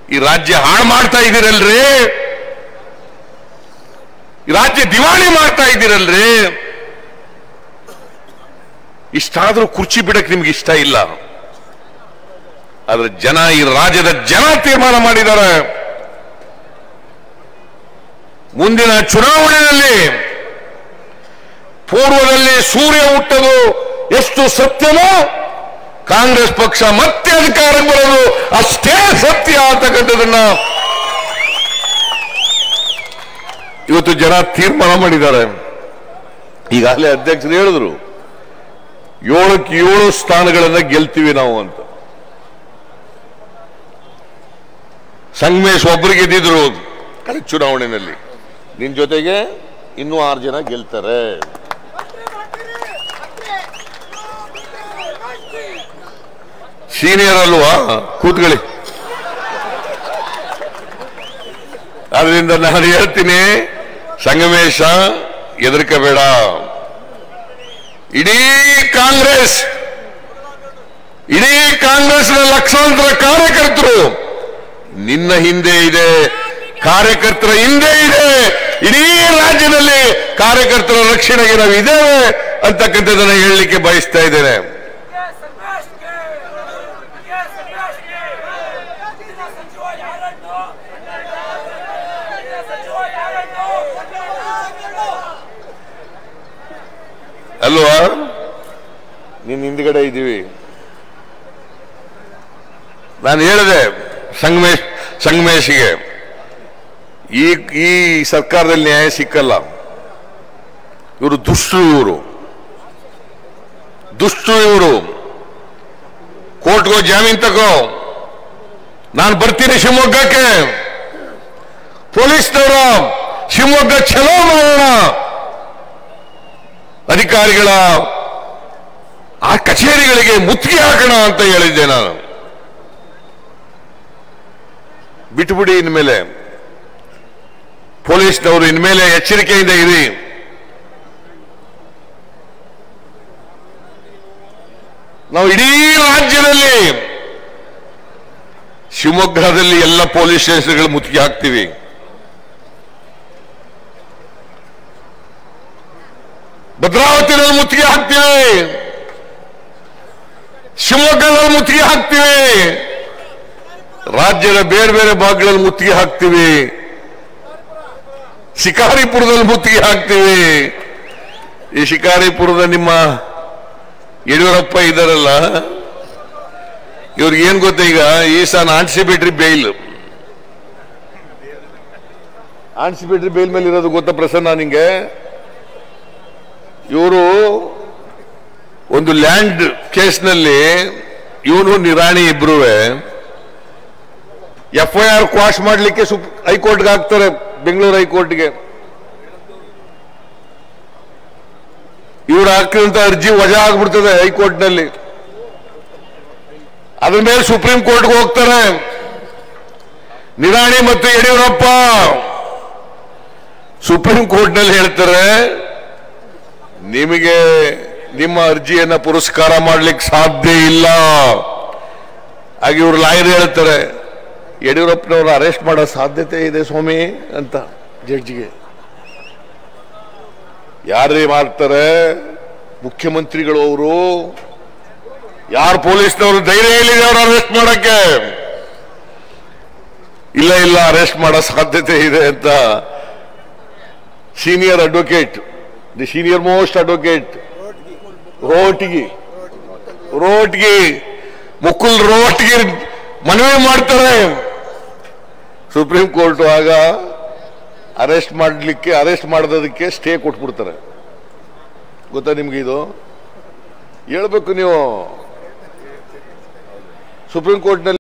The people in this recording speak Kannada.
ಈ ರಾಜ್ಯ ಹಾಳು ಮಾಡ್ತಾ ಇದ್ದೀರಲ್ರಿ ಈ ರಾಜ್ಯ ದಿವಾಳಿ ಮಾಡ್ತಾ ಇದ್ದೀರಲ್ರಿ ಇಷ್ಟಾದ್ರೂ ಕುರ್ಚಿ ಬಿಡಕ್ ನಿಮ್ಗೆ ಇಷ್ಟ ಇಲ್ಲ ಆದ್ರೆ ಜನ ಈ ರಾಜ್ಯದ ಜನ ತೀರ್ಮಾನ ಮಾಡಿದ್ದಾರೆ ಮುಂದಿನ ಚುನಾವಣೆಯಲ್ಲಿ ಪೂರ್ವದಲ್ಲಿ ಸೂರ್ಯ ಹುಟ್ಟದು ಎಷ್ಟು ಸತ್ಯವೋ ಕಾಂಗ್ರೆಸ್ ಪಕ್ಷ ಮತ್ತೆ ಅಧಿಕಾರಕ್ಕೆ ಬರೋದು ಅಷ್ಟೇ ಸತ್ಯ ಅಂತಕ್ಕಂಥದನ್ನ ಇವತ್ತು ಜನ ತೀರ್ಮಾನ ಮಾಡಿದ್ದಾರೆ ಈಗಾಗಲೇ ಅಧ್ಯಕ್ಷರು ಹೇಳಿದ್ರು ಏಳಕ್ಕೆ ಏಳು ಸ್ಥಾನಗಳನ್ನ ಗೆಲ್ತೀವಿ ನಾವು ಅಂತ ಸಂಗಮೇಶ್ ಒಬ್ಬರು ಗೆದ್ದಿದ್ರು ಕಳೆದ ಚುನಾವಣೆಯಲ್ಲಿ ನಿನ್ ಜೊತೆಗೆ ಇನ್ನೂ ಆರು ಜನ ಗೆಲ್ತಾರೆ ಸೀನಿಯರ್ ಅಲ್ವಾ ಕೂತ್ಕೊಳ್ಳಿ ಆದ್ರಿಂದ ನಾನು ಹೇಳ್ತೀನಿ ಸಂಗಮೇಶ ಹೆದರ್ಕಬೇಡ ಇಡೀ ಕಾಂಗ್ರೆಸ್ ಇಡೀ ಕಾಂಗ್ರೆಸ್ನ ಲಕ್ಷಾಂತರ ಕಾರ್ಯಕರ್ತರು ನಿನ್ನ ಹಿಂದೆ ಇದೆ ಕಾರ್ಯಕರ್ತರ ಹಿಂದೆ ಇದೆ ಇಡೀ ರಾಜ್ಯದಲ್ಲಿ ಕಾರ್ಯಕರ್ತರ ರಕ್ಷಣೆಗೆ ನಾವು ಇದ್ದೇವೆ ಅಂತಕ್ಕಂಥದ್ದನ್ನ ಹೇಳಲಿಕ್ಕೆ ಬಯಸ್ತಾ ಇದ್ದೇನೆ ಸಚಿವ ಯಾರನ್ನು ಸಚಿವ ಯಾರನ್ನು ಅಲ್ವಾ ನಿನ್ನ ಹಿಂದ್ಗಡೆ ಇದ್ದೀವಿ ನಾನು ಹೇಳಿದೆ ಸಂಗಮೇಶ್ ಸಂಗಮೇಶ್ಗೆ ಈ ಈ ಸರ್ಕಾರದಲ್ಲಿ ನ್ಯಾಯ ಸಿಕ್ಕಲ್ಲ ಇವರು ದುಷ್ಟರು ಇವರು ದುಷ್ಟರು ಇವರು ಕೋರ್ಟ್ಗೋ ಜಾಮೀನ್ ತಗೋ ನಾನು ಬರ್ತೀನಿ ಶಿವಮೊಗ್ಗಕ್ಕೆ ಪೊಲೀಸ್ನವರು ಶಿವಮೊಗ್ಗ ಚಲೋ ಮಾಡೋಣ ಅಧಿಕಾರಿಗಳ ಆ ಕಚೇರಿಗಳಿಗೆ ಮುತ್ತಿಗೆ ಹಾಕೋಣ ಅಂತ ಹೇಳಿದ್ದೆ ನಾನು ಬಿಟ್ಬಿಡಿ ಇನ್ಮೇಲೆ ಪೊಲೀಸ್ನವರು ಇನ್ಮೇಲೆ ಎಚ್ಚರಿಕೆಯಿಂದ ಇರಿ ನಾವು ಇಡೀ ರಾಜ್ಯದಲ್ಲಿ ಶಿವಮೊಗ್ಗದಲ್ಲಿ ಎಲ್ಲ ಪೊಲೀಸ್ ಸ್ಟೇಷನ್ಗಳು ಮುತ್ತಿಗೆ ಹಾಕ್ತೀವಿ ಭದ್ರಾವತಿನಲ್ಲಿ ಮುತ್ತಿಗೆ ಹಾಕ್ತೀವಿ ಶಿವಮೊಗ್ಗದಲ್ಲಿ ಮುತ್ತಿಗೆ ಹಾಕ್ತೀವಿ ರಾಜ್ಯದ ಬೇರೆ ಬೇರೆ ಭಾಗಗಳಲ್ಲಿ ಮುತ್ತಿಗೆ ಹಾಕ್ತೀವಿ ಶಿಕಾರಿಪುರದಲ್ಲಿ ಮುತ್ತಿಗೆ ಹಾಕ್ತೀವಿ ಈ ಶಿಕಾರಿಪುರದ ನಿಮ್ಮ ಯಡಿಯೂರಪ್ಪ ಇದ್ದಾರಲ್ಲ ಇವ್ರಿಗೆ ಏನ್ ಗೊತ್ತಾ ಈಗ ಈ ಸಲ ಆಂಟಿಸಿಪೇಟ್ರಿ ಬೇಲ್ ಆಂಟಿಸಿಪೇಟ್ರಿ ಬೇಲ್ ಮೇಲೆ ಇರೋದು ಗೊತ್ತಾ ಪ್ರಸನ್ನ ನಿಂಗೆ ಇವರು ಒಂದು ಲ್ಯಾಂಡ್ ಕೇಸ್ನಲ್ಲಿ ಇವನು ನಿರಾಣಿ ಇಬ್ರು ಎಫ್ ಐ ಆರ್ ಕ್ವಾಶ್ ಮಾಡಲಿಕ್ಕೆ ಸುಪ್ ಹೈಕೋರ್ಟ್ಗೆ ಹಾಕ್ತಾರೆ ಬೆಂಗಳೂರು ಹೈಕೋರ್ಟ್ಗೆ ಇವ್ರು ಹಾಕಿದಂತ ಅರ್ಜಿ ವಜಾ ಆಗ್ಬಿಡ್ತದೆ ಹೈಕೋರ್ಟ್ನಲ್ಲಿ ಅದ್ರ ಮೇಲೆ ಸುಪ್ರೀಂ ಕೋರ್ಟ್ಗೆ ಹೋಗ್ತಾರೆ ನಿರಾಣಿ ಮತ್ತು ಯಡಿಯೂರಪ್ಪ ಸುಪ್ರೀಂ ಕೋರ್ಟ್ನಲ್ಲಿ ಹೇಳ್ತಾರೆ ನಿಮಗೆ ನಿಮ್ಮ ಅರ್ಜಿಯನ್ನ ಪುರಸ್ಕಾರ ಮಾಡ್ಲಿಕ್ಕೆ ಸಾಧ್ಯ ಇಲ್ಲ ಹಾಗೆ ಇವರು ಲಾಯರ್ ಹೇಳ್ತಾರೆ ಯಡಿಯೂರಪ್ಪನವರು ಅರೆಸ್ಟ್ ಮಾಡೋ ಸಾಧ್ಯತೆ ಇದೆ ಸ್ವಾಮಿ ಅಂತ ಜಡ್ಜಿಗೆ ಯಾರೇ ಮಾಡ್ತಾರೆ ಮುಖ್ಯಮಂತ್ರಿಗಳು ಅವರು ಯಾರು ಪೊಲೀಸ್ನವರು ಧೈರ್ಯ ಹೇಳಿದೆ ಅವರು ಅರೆಸ್ಟ್ ಮಾಡಕ್ಕೆ ಇಲ್ಲ ಇಲ್ಲ ಅರೆಸ್ಟ್ ಮಾಡೋ ಸಾಧ್ಯತೆ ಇದೆ ಅಂತ senior advocate the senior most advocate Rohatgi Rohatgi Mukul Rohatgi ಮನವಿ ಮಾಡ್ತಾರೆ ಸುಪ್ರೀಂ ಕೋರ್ಟ್ ಆಗ ಅರೆಸ್ಟ್ ಮಾಡಲಿಕ್ಕೆ ಅರೆಸ್ಟ್ ಮಾಡೋದಕ್ಕೆ ಸ್ಟೇ ಕೊಟ್ಬಿಡ್ತಾರೆ ಗೊತ್ತಾ ನಿಮ್ಗೆ ಇದು ಹೇಳ್ಬೇಕು ನೀವು ಸುಪ್ರೀಂ ಕೋರ್ಟ್ನಲ್ಲಿ